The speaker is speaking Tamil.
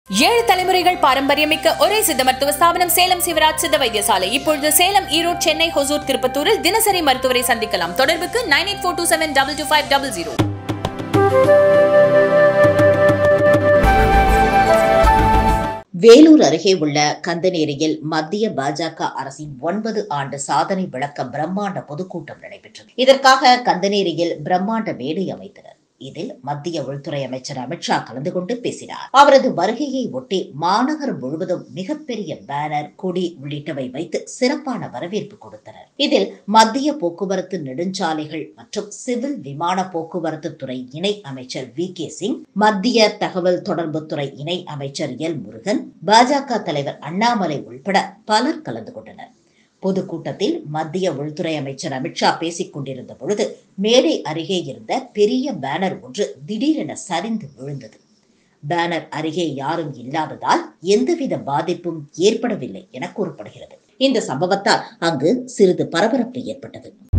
ஏழு தலைமுறைகள் பாரம்பரியமிக்க ஒரே சித்த மருத்துவ ஸ்தாபனம் சேலம் சிவராஜ் சித்த வைத்தியசாலை இப்பொழுது சேலம் ஈரோடு சென்னை ஹொசூர் திருப்பத்தூரில் தினசரி மருத்துவரை சந்திக்கலாம் தொடர்புக்கு nine eight four two seven double two five double zero Vellore அருகே உள்ள கந்தநேரியில் மத்திய பாஜக அரசின் ஒன்பது ஆண்டு சாதனை விளக்க பிரம்மாண்ட பொதுக்கூட்டம் நடைபெற்றது இதற்காக கந்தநேரியில் பிரம்மாண்ட மேடை அமைத்தனர் இதில் மத்திய உள்துறை அமைச்சர் அமித்ஷா கலந்து கொண்டு பேசினார் அவரது வருகையை ஒட்டி மாநகரம் முழுவதும் மிகப்பெரிய பேனர் கொடி உள்ளிட்டவை வைத்து சிறப்பான வரவேற்பு கொடுத்தனர் இதில் மத்திய போக்குவரத்து நெடுஞ்சாலைகள் மற்றும் சிவில் விமான போக்குவரத்து துறை இணை அமைச்சர் வி கே சிங் மத்திய தகவல் தொடர்புத்துறை இணை அமைச்சர் எல் முருகன் பாஜக தலைவர் அண்ணாமலை உள்பட பலர் கலந்து கொண்டனர் பொதுக்கூட்டத்தில் மத்திய உள்துறை அமைச்சர் அமித்ஷா பேசிக் கொண்டிருந்த பொழுது மேடை அருகே இருந்த பெரிய பேனர் ஒன்று திடீரென சரிந்து விழுந்தது பேனர் அருகே யாரும் இல்லாததால் எந்தவித பாதிப்பும் ஏற்படவில்லை என கூறப்படுகிறது இந்த சம்பவத்தால் அங்கு சிறிது பரபரப்பு ஏற்பட்டது